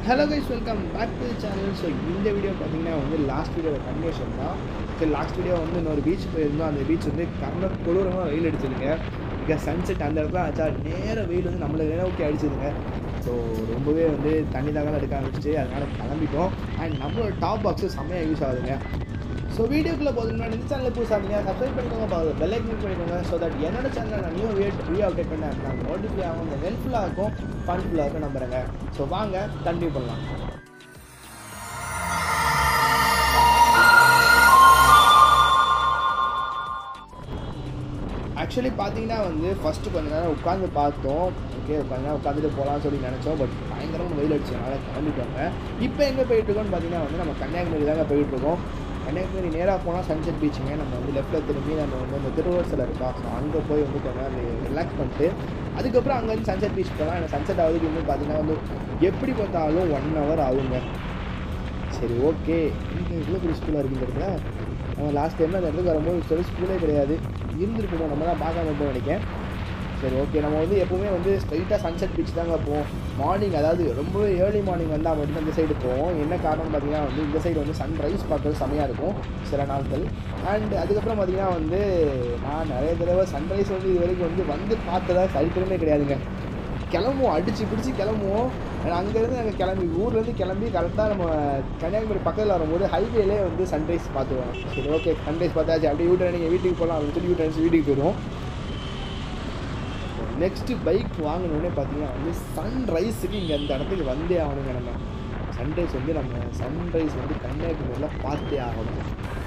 hello guys welcome back to channel so இந்த video பார்த்தீங்கன்னா வந்து லாஸ்ட் வீடியோட கன்வர்ஷன் தான் சரி லாஸ்ட் வீடியோ வந்து இன்னொரு பீச் போயிருந்தோம் அந்த பீச் வந்து கர்ண கொடூரமாக வெயில் அடிச்சிருங்க இங்கே சன்செட் அந்த இடத்துல ஆச்சா நேர வெயில் வந்து நம்மளை நினைவுக்கி அடிச்சிருங்க ஸோ ரொம்பவே வந்து தண்ணி தாங்க எடுக்க ஆரம்பிச்சிட்டு அதனால் கிளம்பிட்டோம் அண்ட் நம்மளோட டாப் பாக்ஸு செம்மையாக யூஸ் ஆகுதுங்க ஸோ வீடியோக்குள்ளே போதுன்னா இந்த சேனலில் புதுசாக இருந்தீங்க சப்ஸ்கிரைப் பண்ணிக்கோங்க பெல் ஐக்கன் பண்ணிக்கோங்க ஸோ தட் என்னோட சேனலில் நான் நியூ வீடியோ அப்டேட் பண்ண நான் நோட்டிஃபை ஆகும் இந்த ஹெல்ப்ஃபுல்லாக இருக்கும் ஃபன்ஃபுல்லாக இருக்கும் நம்புறேங்க ஸோ வாங்க கண்டினியூ பண்ணலாம் ஆக்சுவலி பார்த்தீங்கன்னா வந்து ஃபஸ்ட்டு கொஞ்ச நேரம் உட்காந்து பார்த்தோம் ஓகே கொஞ்ச நேரம் உட்காந்துட்டு போகலாம்னு சொல்லி நினச்சோம் பட் பயங்கரமாக வெயில் அடிச்சதுனால கிளம்பிட்டோங்க இப்போ எங்கே போயிட்டுருக்கோன்னு பார்த்தீங்கன்னா வந்து நம்ம கன்னியாகுமரி தாங்க போயிட்டுருக்கோம் கன்னியாகுமரி நேராக போனால் சன்செட் பீச்சுங்க நம்ம வந்து லெஃப்ட்டில் திரும்பி நம்ம வந்து அந்த திருவரசில் இருக்கோம் ஸோ அங்கே போய் வந்து கொஞ்ச நேரம் ரிலாக்ஸ் பண்ணிட்டு அதுக்கப்புறம் அங்கேருந்து சன்செட் பீச் போகலாம் எனக்கு சன்செட் ஆகுதுக்கு இன்னும் பார்த்தீங்கன்னா வந்து எப்படி பார்த்தாலும் ஒன் ஹவர் ஆகுங்க சரி ஓகே இங்கே இவ்வளோ பெரிய ஸ்கூலாக இருக்குங்கிறதுல நம்ம லாஸ்ட் டைம் அந்த இடத்துக்கு வரும்போது சொல்லி ஸ்கூலே கிடையாது இருந்திருக்கணும் நம்ம தான் பார்க்காம இருப்போம் நினைக்கிறேன் சரி ஓகே நம்ம வந்து எப்போவுமே வந்து ஸ்ட்ரைட்டாக சன்செட் பீச் தாங்க போவோம் மார்னிங் அதாவது ரொம்பவே ஏர்லி மார்னிங் வந்தால் மட்டும் இந்த சைடு போவோம் என்ன காரணம் பார்த்தீங்கன்னா வந்து இந்த சைடு வந்து சன்ரைஸ் பார்க்குறது செமையாக இருக்கும் சில நாட்கள் அண்ட் அதுக்கப்புறம் பார்த்தீங்கன்னா வந்து நான் நிறைய தடவை சன்ரைஸ் வந்து இது வரைக்கும் வந்து வந்து பார்த்ததா சரித்திரமே கிடையாதுங்க கிளம்புவோம் அடிச்சு பிடிச்சி கிளம்புவோம் அங்கேருந்து நாங்கள் கிளம்பி ஊர்லேருந்து கிளம்பி கரெக்டாக நம்ம கன்னியாகுமரி பக்கத்தில் வரும்போது ஹைவேலே வந்து சன்ரைஸ் பார்த்துருவோம் சரி ஓகே சன்ரைஸ் பார்த்தாச்சு அப்படியே வீட்டு நீங்கள் வீட்டுக்கு போகலாம் அப்படின்னு சொல்லி வீட்டு வீட்டுக்கு போயிடுவோம் நெக்ஸ்ட்டு பைக் வாங்கினோடனே பார்த்தீங்கன்னா வந்து சன்ரைஸுக்கு இங்கே அந்த இடத்துக்கு வந்தே ஆகணுங்க நம்ம சன்ரைஸ் வந்து நம்ம சன்ரைஸ் வந்து கன்னியாகுமரியில் பார்த்தே ஆகணும்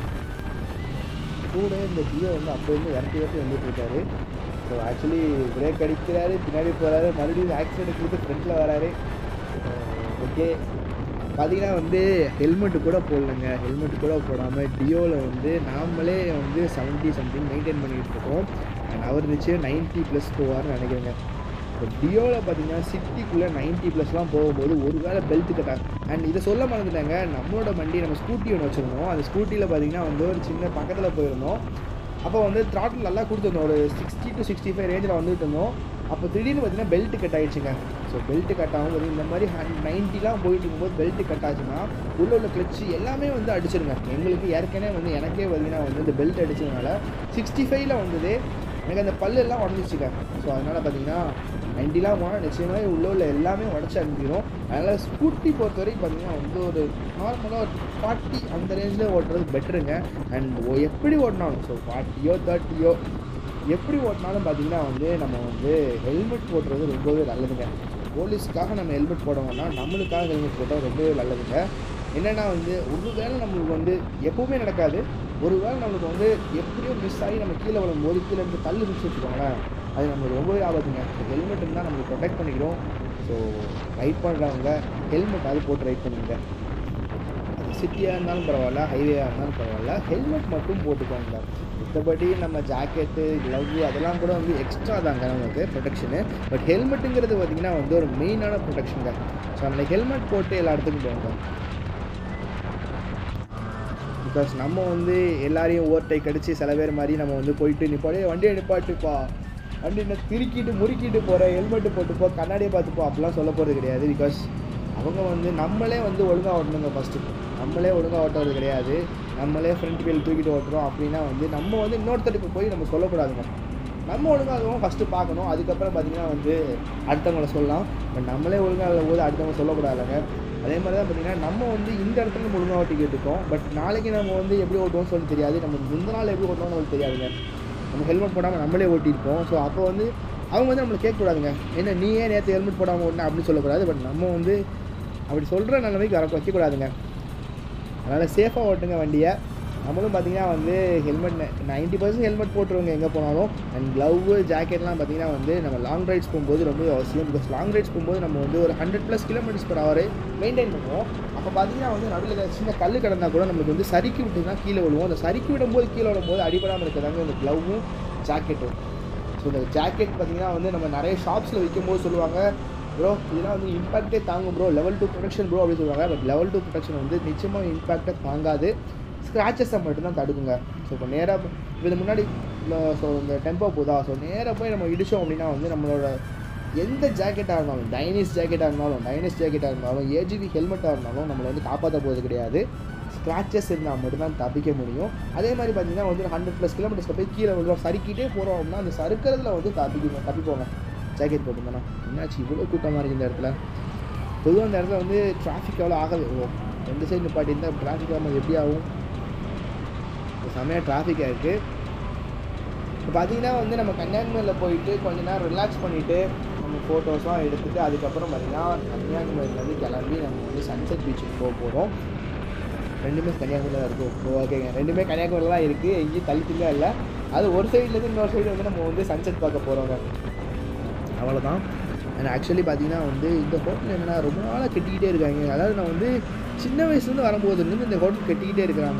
கூட இந்த ஜியோ வந்து அப்போ இருந்து விரட்டி விரட்டி வந்துட்டு இருக்காரு ஸோ ஆக்சுவலி பிரேக் அடிக்கிறாரு பின்னாடி போகிறாரு மறுபடியும் ஆக்சிடென்ட் கொடுத்து ஃப்ரண்ட்டில் வராரு ஓகே பார்த்தீங்கன்னா வந்து ஹெல்மெட்டு கூட போடலங்க ஹெல்மெட் கூட போடாமல் டியோவில் வந்து நாமளே வந்து செவன்ட்டி சம்திங் மெயின்டைன் பண்ணிகிட்டு இருக்கோம் அண்ட் அவர் இருந்துச்சு நைன்ட்டி ப்ளஸ் போவார்னு நினைக்கிறேங்க இப்போ டியோவில் பார்த்தீங்கன்னா சிட்டிக்குள்ளே நைன்ட்டி ப்ளஸ்லாம் போகும்போது ஒரு வேளை பெல்ட் கட்டாங்க அண்ட் இதை சொல்ல மறந்துட்டாங்க நம்மளோட வண்டி நம்ம ஸ்கூட்டி ஒன்று வச்சுருந்தோம் அந்த ஸ்கூட்டியில் பார்த்தீங்கன்னா வந்து ஒரு சின்ன பக்கத்தில் போயிருந்தோம் அப்போ வந்து த்ராட்டில் நல்லா கொடுத்துருந்தோம் ஒரு சிக்ஸ்டி டு சிக்ஸ்டி ஃபைவ் ரேஞ்சில் வந்துட்டு இருந்தோம் அப்போ திடீர்னு பார்த்தீங்கன்னா பெல்ட் கட் ஆகிடுச்சுங்க ஸோ பெல்ட் கட் ஆகும் போது இந்த மாதிரி ஹண்ட் நைன்ட்டிலாம் போயிட்டு இருக்கும்போது பெல்ட் கட் ஆச்சுன்னா உள்ள உள்ள கிளச்சு எல்லாமே வந்து அடிச்சிருங்க எங்களுக்கு ஏற்கனவே வந்து எனக்கே பார்த்தீங்கன்னா வந்து இந்த பெல்ட் அடிச்சதுனால சிக்ஸ்டி ஃபைவ்ல வந்தது எனக்கு அந்த பல்லு எல்லாம் உடஞ்சிச்சுங்க ஸோ அதனால் பார்த்தீங்கன்னா நைன்ட்டிலாம் போனால் நிச்சயமாக உள்ள உள்ள எல்லாமே உடச்சி அனுப்பிடும் அதனால் ஸ்கூட்டி பொறுத்த வரைக்கும் பார்த்தீங்கன்னா வந்து ஒரு நார்மலாக ஒரு ஃபார்ட்டி அந்த ரேஞ்சில் ஓட்டுறது பெட்டருங்க அண்ட் எப்படி ஓட்டினாலும் ஸோ ஃபார்ட்டியோ தேர்ட்டியோ எப்படி ஓட்டினாலும் பார்த்தீங்கன்னா வந்து நம்ம வந்து ஹெல்மெட் போடுறது ரொம்பவே நல்லதுங்க போலீஸ்க்காக நம்ம ஹெல்மெட் போடணும்னா நம்மளுக்காக ஹெல்மெட் போட்டால் ரொம்பவே நல்லதுங்க என்னென்னா வந்து ஒரு வேளை நம்மளுக்கு வந்து எப்போவுமே நடக்காது ஒரு வேளை நம்மளுக்கு வந்து எப்படியோ மிஸ் ஆகி நம்ம கீழே விழும்போது கீழே இருந்து கல் மிஸ் வச்சுக்கோங்களேன் அது நம்மளுக்கு ரொம்பவே ஆபத்துங்க ஹெல்மெட் இருந்தால் நம்மளுக்கு ப்ரொடெக்ட் பண்ணிக்கிறோம் ஸோ ரைட் பண்ணுறவங்க ஹெல்மெட் அது போட்டு ரைட் பண்ணுங்க அது சிட்டியாக இருந்தாலும் பரவாயில்ல ஹைவேயாக இருந்தாலும் பரவாயில்ல ஹெல்மெட் மட்டும் போட்டுக்கோங்க மற்றபடி நம்ம ஜாக்கெட்டு க்ளவ் அதெல்லாம் கூட வந்து எக்ஸ்ட்ரா தாங்க நமக்கு ப்ரொடெக்ஷனு பட் ஹெல்மெட்டுங்கிறது பார்த்திங்கன்னா வந்து ஒரு மெயினான ப்ரொடெக்ஷனுங்க ஸோ அந்த ஹெல்மெட் போட்டு எல்லா இடத்துக்கும் போங்க பிகாஸ் நம்ம வந்து எல்லாரையும் ஓவர் டேக் அடித்து சில பேர் மாதிரி நம்ம வந்து போயிட்டு நிப்பாடி வண்டியை நிப்பாட்டுப்பா வண்டி என்ன திருக்கிட்டு முறுக்கிட்டு போகிற ஹெல்மெட்டு போட்டுப்போ கண்ணாடியை பார்த்துப்போ அப்படிலாம் சொல்ல போகிறது கிடையாது பிகாஸ் அவங்க வந்து நம்மளே வந்து ஒழுங்காக ஓட்டணுங்க ஃபஸ்ட்டு நம்மளே ஒழுங்காக ஓட்டுறது கிடையாது நம்மளே ஃப்ரண்ட் வீல் தூக்கிட்டு ஓட்டுறோம் அப்படின்னா வந்து நம்ம வந்து இன்னொருத்தருக்கு போய் நம்ம சொல்லக்கூடாதுங்க நம்ம ஒழுங்காகவும் ஃபஸ்ட்டு பார்க்கணும் அதுக்கப்புறம் பார்த்திங்கன்னா வந்து அடுத்தவங்கள சொல்லலாம் பட் நம்மளே ஒழுங்காக போது அடுத்தவங்க சொல்லக்கூடாதுங்க அதே மாதிரி தான் பார்த்திங்கன்னா நம்ம வந்து இந்த இடத்துல நம்ம ஒழுங்காக ஓட்டிக்கிட்டு இருக்கோம் பட் நாளைக்கு நம்ம வந்து எப்படி ஓட்டுவோம்னு சொல்லி தெரியாது நம்ம முந்த நாள் எப்படி ஓட்டணும்னு நம்மளுக்கு தெரியாதுங்க நம்ம ஹெல்மெட் போடாமல் நம்மளே ஓட்டியிருப்போம் ஸோ அப்போ வந்து அவங்க வந்து நம்மளை கேட்கக்கூடாதுங்க என்ன நீ ஏன் நேற்று ஹெல்மெட் போடாமல் ஓட்டினா அப்படின்னு சொல்லக்கூடாது பட் நம்ம வந்து அப்படி சொல்கிற நிலைமைக்கு வர வைக்கக்கூடாதுங்க அதனால் சேஃபாக ஓட்டுங்க வண்டியை நம்மளும் பார்த்தீங்கன்னா வந்து ஹெல்மெட் நைன்ட்டி பர்சன்ட் ஹெல்மெட் போட்டுருவோங்க எங்கே போனாலும் அண்ட் க்ளவு ஜாக்கெட்லாம் பார்த்தீங்கன்னா வந்து நம்ம லாங் ரைட்ஸ் போகும்போது ரொம்ப அவசியம் பிகாஸ் லாங் ரைட்ஸ் போகும்போது நம்ம வந்து ஒரு hundred plus kilometres per hour maintain பண்ணுவோம் அப்போ பார்த்தீங்கன்னா வந்து நடுவில் சின்ன கல் கிடந்தா கூட நம்மளுக்கு வந்து சறுக்கி விட்டு தான் கீழே விழுவோம் அந்த சறுக்கி விடும்போது கீழே விடும்போது அடிபடாமல் இருக்கிறதாங்க இந்த க்ளவும் ஜாக்கெட்டும் ஸோ இந்த ஜாக்கெட் பார்த்தீங்கன்னா வந்து நம்ம நிறைய ஷாப்ஸில் விற்கும்போது சொல்லுவாங்க ப்ரோ இதெல்லாம் வந்து இம்பாக்டே தாங்கும் bro level two protection bro அப்படின்னு சொல்லுவாங்க பட் லெவல் டூ ப்ரொடெக்ஷன் வந்து நிச்சயமாக இம்பாக்டை தாங்காது ஸ்க்ராச்சஸை மட்டும்தான் தடுக்குங்க ஸோ இப்போ நேராக இது முன்னாடி ஸோ இந்த டெம்போ போதா ஸோ நேராக போய் நம்ம இடித்தோம் அப்படின்னா வந்து நம்மளோட எந்த ஜாக்கெட்டாக இருந்தாலும் டைனிஸ் ஜாக்கெட்டாக இருந்தாலும் டைனிஸ் ஜாக்கெட்டாக இருந்தாலும் ஏஜிவி ஹெல்மெட்டாக இருந்தாலும் நம்மளை வந்து காப்பாற்ற போகிறது கிடையாது ஸ்க்ராச்சஸ் இருந்தால் மட்டும்தான் தப்பிக்க முடியும் அதே மாதிரி பார்த்தீங்கன்னா வந்து ஹண்ட்ரட் ப்ளஸ் கிலோமீட்டர்ஸில் போய் கீழே விழுவோம் சறுக்கிட்டே போகிறோம் அப்படின்னா அந்த சறுக்கிறதுல வந்து தப்பிக்க தப்பிப்போங்க ஜாக்கெட் போட்டுருந்தோன்னா என்னாச்சு இவ்வளோ கூட்டமாக இருக்குது இந்த இடத்துல பொதுவாக அந்த இடத்துல வந்து டிராஃபிக் எவ்வளோ ஆகவே ஓ ரெண்டு சைடு நிப்பாட்டி இருந்தால் டிராஃபிக் ஆகாமல் எப்படி ஆகும் செம்மையாக டிராஃபிக்காக இருக்குது இப்போ பார்த்தீங்கன்னா வந்து நம்ம கன்னியாகுமரியில் போயிட்டு கொஞ்ச நேரம் ரிலாக்ஸ் பண்ணிவிட்டு நம்ம ஃபோட்டோஸ்லாம் எடுத்துகிட்டு அதுக்கப்புறம் பார்த்தீங்கன்னா கன்னியாகுமரியிலேருந்து கிளம்பி நம்ம வந்து சன்செட் பீச்சுக்கு போக போகிறோம் ரெண்டுமே கன்னியாகுமரியில் தான் இருக்கும் ஓகேங்க ரெண்டுமே கன்னியாகுமரியில் தான் இருக்குது எங்கேயும் தள்ளிட்டுங்க இல்லை அது ஒரு சைட்லேருந்து இன்னொரு சைடு வந்து நம்ம வந்து சன்செட் பார்க்க போகிறோங்க அவ்வளோதான் அண்ட் ஆக்சுவலி பார்த்தீங்கன்னா வந்து இந்த ஹோட்டல் என்னென்னா ரொம்ப நாளாக கட்டிக்கிட்டே இருக்காங்க அதாவது நான் வந்து சின்ன வயசுலேருந்து வரும்போது இருந்து இந்த ஹோட்டல் கட்டிக்கிட்டே இருக்கிறாங்க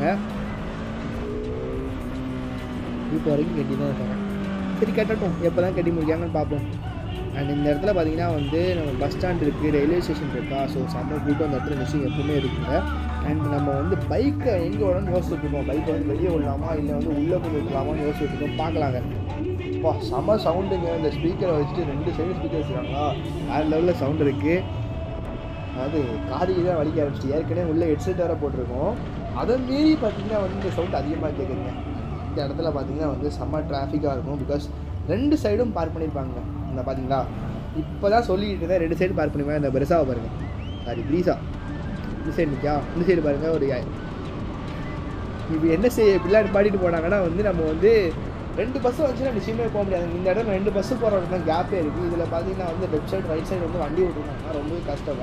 இப்போ வரைக்கும் கட்டி தான் இருக்காங்க சரி கட்டட்டும் எப்போ தான் கட்டி முடிக்காங்கன்னு பார்ப்போம் அண்ட் இந்த இடத்துல பார்த்தீங்கன்னா வந்து நம்ம பஸ் ஸ்டாண்ட் இருக்குது ரயில்வே ஸ்டேஷன் இருக்கா ஸோ செம்ம கூட்டம் அந்த இடத்துல மிஷின் எப்பவுமே இருக்குங்க அண்ட் நம்ம வந்து பைக்கை எங்கே விடணும்னு யோசிச்சுட்டு இருக்கோம் பைக்கை வந்து வெளியே விடலாமா இல்லை வந்து உள்ளே கொண்டு விடலாமான்னு யோசிச்சுட்டு இருக்கோம் பார்க்கலாங்க அப்பா செம சவுண்டுங்க இந்த ஸ்பீக்கரை வச்சுட்டு ரெண்டு சைடு ஸ்பீக்கர் வச்சுருக்காங்களா வேறு லெவலில் சவுண்ட் இருக்குது அதாவது காதுக்கு தான் வலிக்க ஆரம்பிச்சிட்டு ஏற்கனவே உள்ளே ஹெட்செட் வேறு போட்டிருக்கோம் அதை மீறி பார்த்தீங்கன்னா வந்து இந்த சவுண்ட் அதிகமாக கேட்குதுங்க இந்த இடத்துல பார்த்தீங்கன்னா வந்து செம்ம டிராஃபிக்காக இருக்கும் பிகாஸ் ரெண்டு சைடும் பார்க் பண்ணியிருப்பாங்க இந்த பார்த்தீங்களா இப்போ தான் சொல்லிக்கிட்டு இருந்தேன் ரெண்டு சைடு பார்க் பண்ணிருப்பாங்க இந்த பெருசாவை பாருங்கள் சாரி ப்ரீஸா இந்த சைடு நிற்கா இந்த சைடு பாருங்கள் ஒரு இப்போ என்ன செய்ய இப்படிலாம் பாடிட்டு போனாங்கன்னா வந்து நம்ம வந்து ரெண்டு பஸ்ஸு வச்சுன்னா நிச்சயமே போக முடியாது இந்த இடம் ரெண்டு பஸ்ஸு போகிறவங்க தான் கேப்பே இருக்குது இதில் பார்த்தீங்கன்னா வந்து லெஃப்ட் சைடு ரைட் சைடு வந்து வண்டி விட்டுருக்காங்கன்னா ரொம்பவே கஷ்டங்க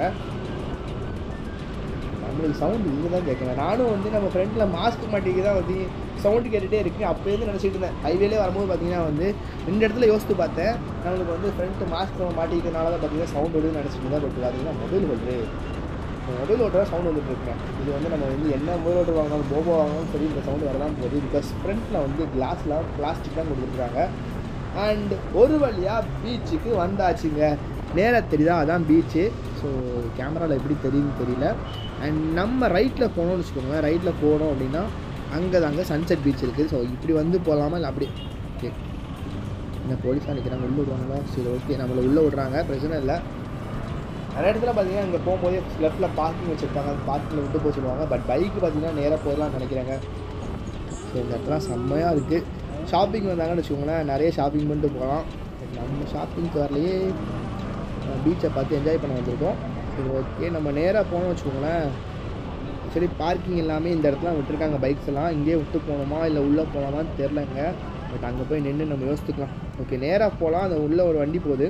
நம்மளுக்கு சவுண்ட் இங்கே தான் கேட்குறேன் நானும் வந்து நம்ம ஃப்ரெண்டில் மாஸ்க் மாட்டிக்கு தான் வந்து சவுண்டு கேட்டுகிட்டே இருக்கு அப்போயிருந்து நினச்சிட்டு இருந்தேன் ஹைவேலே வரும்போது பார்த்தீங்கன்னா வந்து ரெண்டு இடத்துல யோசித்து பார்த்தேன் நம்மளுக்கு வந்து ஃப்ரண்ட் மாஸ்க் மாட்டிக்கிறதுனால தான் பார்த்தீங்கன்னா சவுண்ட் வருதுன்னு நினச்சிட்டு தான் பட் பார்த்தீங்கன்னா மொபைல் ஓடுறது மொபைல் ஓட்டுற சவுண்ட் வந்துட்டு இருக்குங்க இது வந்து நம்ம வந்து என்ன மொபைல் ஓட்டர் வாங்கினாலும் போபோ வாங்கினாலும் சரி இந்த சவுண்டு வரதான் போகுது பிகாஸ் ஃப்ரண்ட்டில் வந்து கிளாஸில் பிளாஸ்டிக் தான் கொடுத்துருக்காங்க அண்ட் ஒரு வழியாக பீச்சுக்கு வந்தாச்சுங்க நேராக தெரியுதா அதான் பீச்சு ஸோ கேமராவில் எப்படி தெரியுதுன்னு தெரியல அண்ட் நம்ம ரைட்டில் போனோம்னு வச்சுக்கோங்க ரைட்டில் போனோம் அப்படின்னா அங்கே தாங்க சன்செட் பீச் இருக்குது ஸோ இப்படி வந்து போகலாமா இல்லை அப்படி ஓகே இந்த போலீஸாக நிற்கிறாங்க உள்ளே விடுவாங்களா சரி ஓகே நம்மளை உள்ளே விட்றாங்க பிரச்சனை இல்லை நிறைய இடத்துல பார்த்தீங்கன்னா இங்கே போகும்போதே லெஃப்ட்டில் பார்க்கிங் வச்சுருப்பாங்க அந்த பார்க்கிங்கில் விட்டு போக சொல்லுவாங்க பட் பைக்கு பார்த்தீங்கன்னா நேராக போயிடலாம்னு நினைக்கிறாங்க ஸோ இந்த இடத்துல செம்மையாக இருக்குது ஷாப்பிங் வந்தாங்கன்னு வச்சுக்கோங்களேன் நிறைய ஷாப்பிங் பண்ணிட்டு போகலாம் நம்ம ஷாப்பிங்க்கு வரலையே பீச்சை பார்த்து என்ஜாய் பண்ண வந்திருக்கோம் சரி ஓகே நம்ம நேராக போனோம்னு வச்சுக்கோங்களேன் சரி பார்க்கிங் எல்லாமே இந்த இடத்துல விட்டுருக்காங்க பைக்ஸ் எல்லாம் இங்கேயே விட்டு போகணுமா இல்லை உள்ளே போகலாமான்னு தெரிலங்க பட் அங்கே போய் நின்று நம்ம யோசித்துக்கலாம் ஓகே நேராக போகலாம் அந்த உள்ளே ஒரு வண்டி போகுது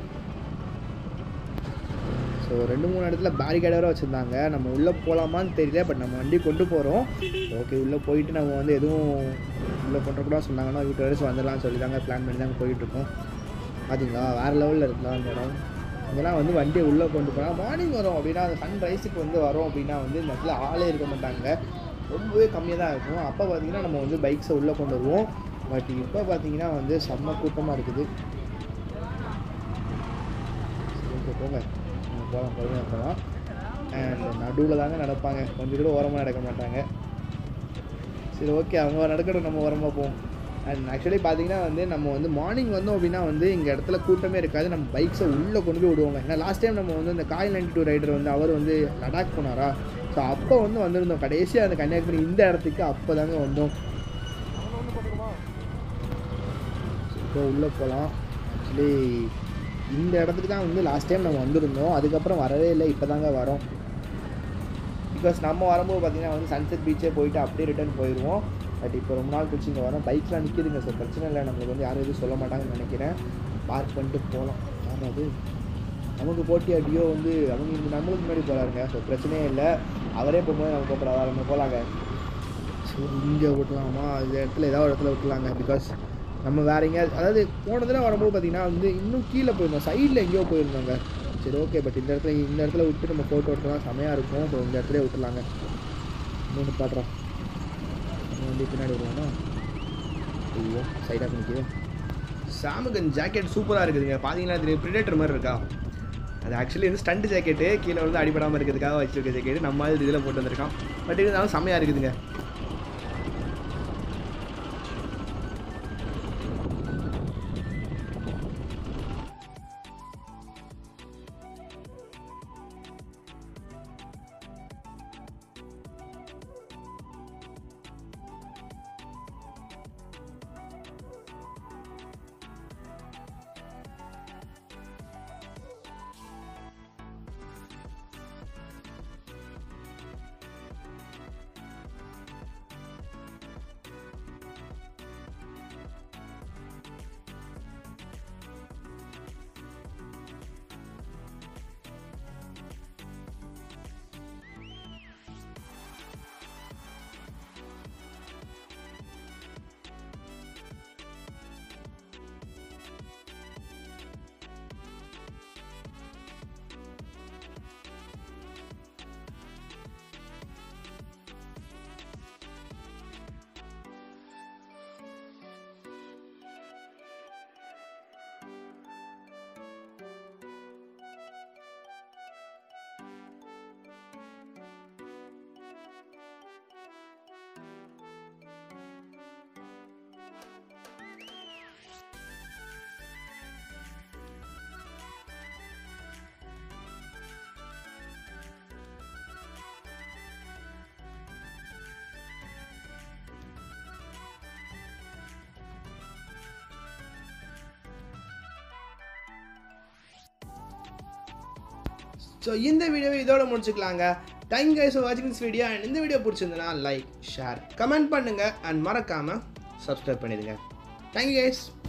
ஸோ ரெண்டு மூணு இடத்துல பேரிகேட் வேறு வச்சுருந்தாங்க நம்ம உள்ளே போகலாமான்னு தெரியல பட் நம்ம வண்டி கொண்டு போகிறோம் ஓகே உள்ளே போயிட்டு நம்ம வந்து எதுவும் உள்ளே பண்ணுறக்கூடாது சொன்னாங்கன்னா வீட்டு வரைக்கும் வந்துடலாம்னு சொல்லி தாங்க பிளான் பண்ணி தாங்க போயிட்டுருக்கோம் பார்த்தீங்களா வேறு லெவலில் இருக்கலாம் அந்த இடம் இதெல்லாம் வந்து வண்டியை உள்ளே கொண்டு போனால் மார்னிங் வரும் அப்படின்னா அந்த சன் ரைஸுக்கு வந்து வரோம் அப்படின்னா வந்து இந்த இடத்துல ஆளே இருக்க மாட்டாங்க ரொம்பவே கம்மியாக தான் இருக்கும் அப்போ பார்த்தீங்கன்னா நம்ம வந்து பைக்ஸை உள்ளே கொண்டு வருவோம் பட் இப்போ பார்த்தீங்கன்னா வந்து செம்ம கூட்டமாக இருக்குது சரி, ஓகே போங்க நம்ம போகலாம் பொறுமையாக போகலாம் அண்ட் நடுவில் தாங்க நடப்பாங்க கொஞ்சம் கூட ஓரமாக நடக்க மாட்டாங்க சரி ஓகே அவங்க நடக்கட்டும் நம்ம ஓரமாக போவோம் அண்ட் ஆக்சுவலி பார்த்தீங்கன்னா வந்து நம்ம வந்து மார்னிங் வந்தோம் அப்படின்னா வந்து இங்கே இடத்துல கூட்டமே இருக்காது நம்ம பைக்ஸை உள்ளே கொண்டு போய் விடுவாங்க ஏன்னா லாஸ்ட் டைம் நம்ம வந்து இந்த காயில் நைன்டி டூ ரைடர் வந்து அவர் வந்து லடாக் போனாரா ஸோ அப்போ வந்து வந்திருந்தோம் கடைசியாக அந்த கன்னியாகுமரி இந்த இடத்துக்கு அப்போ தாங்க வந்தோம் இப்போ உள்ளே போகலாம் ஆக்சுவலி இந்த இடத்துக்கு தான் வந்து லாஸ்ட் டைம் நம்ம வந்திருந்தோம் அதுக்கப்புறம் வரவே இல்லை இப்போ தாங்க வரோம் பிகாஸ் நம்ம வரும்போது பார்த்தீங்கன்னா வந்து சன்செட் பீச்சே போயிட்டு அப்படியே ரிட்டர்ன் போயிடுவோம் பட் இப்போ ரொம்ப நாள் கழிச்சு இங்கே வரோம் பைக்லாம் நிற்கிதுங்க சார் பிரச்சனை இல்லை நம்மளுக்கு வந்து யாரும் எதுவும் சொல்ல மாட்டாங்கன்னு நினைக்கிறேன் பார்க் பண்ணிட்டு போகலாம் யாரும் அது நமக்கு போட்டி அடியோ வந்து அவங்க இங்க நம்மளுக்கு முன்னாடி போகிறாருங்க ஸோ பிரச்சனையே இல்லை அவரே போகும்போது நம்ம போகக்கூடாது நம்ம போகலாங்க ஸோ இங்கே விட்டலாமா இந்த இடத்துல ஏதாவது ஒரு இடத்துல விட்டுலாங்க பிகாஸ் நம்ம வேற எங்கேயாவது அதாவது போன தடவை வரும்போது பார்த்தீங்கன்னா வந்து இன்னும் கீழே போயிருந்தோம் சைடில் எங்கேயோ போயிருந்தோங்க சரி ஓகே பட் இந்த இடத்துல இந்த இடத்துல விட்டு நம்ம ஃபோட்டோ எடுக்கலாம் செமையாக இருக்கும் ஸோ இந்த இடத்துல விட்டுலாங்க இன்னொன்று பாடுறோம் நம்ம வந்து பின்னாடி வருவானா ஐயோ சைடாக நிற்கிது சாமுகன் ஜாக்கெட் சூப்பராக இருக்குதுங்க பார்த்தீங்கன்னா தெரியும் ப்ரிடேட்டர் மாதிரி இருக்கா அது ஆக்சுவலி வந்து ஸ்டண்ட் ஜாக்கெட்டு கீழே வந்து அடிபடாமல் இருக்கிறதுக்காக வச்சிருக்க ஜாக்கெட்டு நம்ம இது இதில் போட்டு வந்திருக்கான் பட் இருந்தாலும் செம்மையாக இருக்குதுங்க ஸோ இந்த வீடியோவை இதோட முடிச்சுக்கலாங்க தேங்க் கைஸ் ஃபார் வாட்சிங் திஸ் வீடியோ அண்ட் இந்த வீடியோ பிடிச்சிருந்தனா லைக் ஷேர் கமெண்ட் பண்ணுங்கள் அண்ட் மறக்காமல் சப்ஸ்கிரைப் பண்ணிடுங்க தேங்க்யூ கைஸ்